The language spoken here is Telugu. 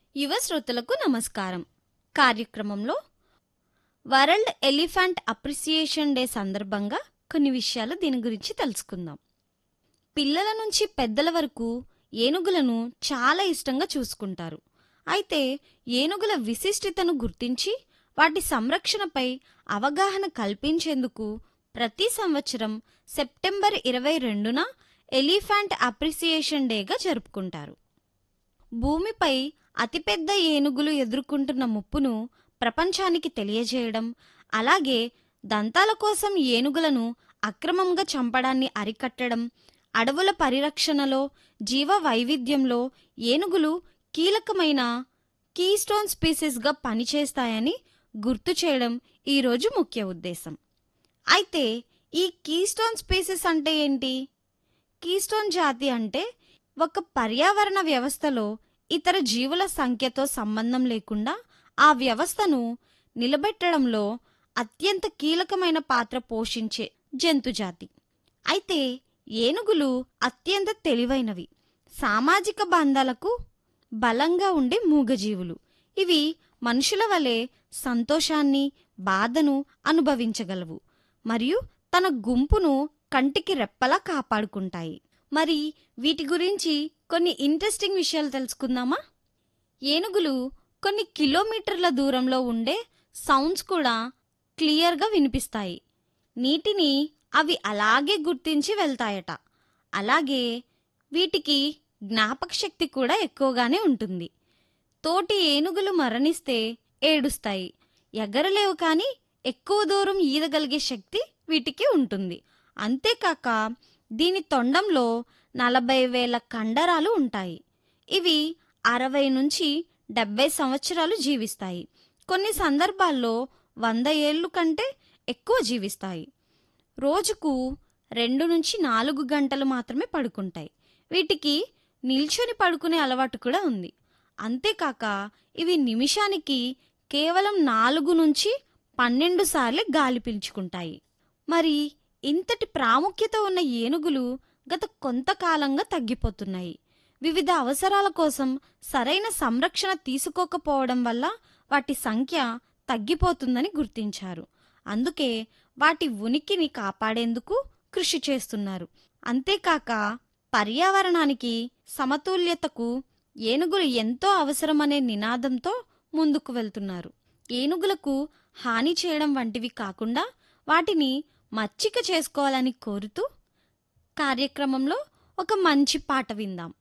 యువ శ్రోతలకు నమస్కారం కార్యక్రమంలో వరల్డ్ ఎలిఫెంట్ అప్రిసియేషన్ డే సందర్భంగా కొన్ని విషయాలు దీని గురించి తెలుసుకుందాం పిల్లల నుంచి పెద్దల వరకు ఏనుగులను చాలా ఇష్టంగా చూసుకుంటారు అయితే ఏనుగుల విశిష్టతను గుర్తించి వాటి సంరక్షణపై అవగాహన కల్పించేందుకు ప్రతి సంవత్సరం సెప్టెంబర్ ఇరవై రెండున ఎలిఫెంట్ అప్రిసియేషన్ డేగా జరుపుకుంటారు భూమిపై అతిపెద్ద ఏనుగులు ఎదుర్కొంటున్న ముప్పును ప్రపంచానికి తెలియజేయడం అలాగే దంతాల కోసం ఏనుగులను అక్రమంగా చంపడాన్ని అరికట్టడం అడవుల పరిరక్షణలో జీవ వైవిధ్యంలో ఏనుగులు కీలకమైన కీస్టోన్ స్పీసీస్గా పనిచేస్తాయని గుర్తు చేయడం ఈరోజు ముఖ్య ఉద్దేశం అయితే ఈ కీస్టోన్ స్పీసీస్ అంటే ఏంటి కీస్టోన్ జాతి అంటే ఒక పర్యావరణ వ్యవస్థలో ఇతర జీవుల సంఖ్యతో సంబంధం లేకుండా ఆ వ్యవస్థను నిలబెట్టడంలో అత్యంత కీలకమైన పాత్ర పోషించే జంతుజాతి అయితే ఏనుగులు అత్యంత తెలివైనవి సామాజిక బంధాలకు బలంగా ఉండే మూగజీవులు ఇవి మనుషుల వలె సంతోషాన్ని బాధను అనుభవించగలవు మరియు తన గుంపును కంటికి రెప్పలా కాపాడుకుంటాయి మరి వీటి గురించి కొన్ని ఇంట్రెస్టింగ్ విషయాలు తెలుసుకుందామా ఏనుగులు కొన్ని కిలోమీటర్ల దూరంలో ఉండే సౌండ్స్ కూడా క్లియర్గా వినిపిస్తాయి నీటిని అవి అలాగే గుర్తించి వెళ్తాయట అలాగే వీటికి జ్ఞాపక శక్తి కూడా ఎక్కువగానే ఉంటుంది తోటి ఏనుగులు మరణిస్తే ఏడుస్తాయి ఎగరలేవు కానీ ఎక్కువ దూరం ఈదగలిగే శక్తి వీటికి ఉంటుంది అంతేకాక దీని తొండంలో నలభై వేల కండరాలు ఉంటాయి ఇవి అరవై నుంచి డెబ్బై సంవత్సరాలు జీవిస్తాయి కొన్ని సందర్భాల్లో వంద ఏళ్ళు కంటే ఎక్కువ జీవిస్తాయి రోజుకు రెండు నుంచి నాలుగు గంటలు మాత్రమే పడుకుంటాయి వీటికి నిల్చొని పడుకునే అలవాటు కూడా ఉంది అంతేకాక ఇవి నిమిషానికి కేవలం నాలుగు నుంచి పన్నెండు సార్లు గాలి పీల్చుకుంటాయి మరి ఇంతటి ప్రాముఖ్యత ఉన్న ఏనుగులు గత కొంతకాలంగా తగ్గిపోతున్నాయి వివిధ అవసరాల కోసం సరైన సంరక్షణ తీసుకోకపోవడం వల్ల వాటి సంఖ్య తగ్గిపోతుందని గుర్తించారు అందుకే వాటి ఉనికిని కాపాడేందుకు కృషి చేస్తున్నారు అంతేకాక పర్యావరణానికి సమతుల్యతకు ఏనుగులు ఎంతో అవసరమనే నినాదంతో ముందుకు వెళ్తున్నారు ఏనుగులకు హాని చేయడం వంటివి కాకుండా వాటిని మచ్చిక చేసుకోవాలని కోరుతూ కార్యక్రమంలో ఒక మంచి పాట విందాం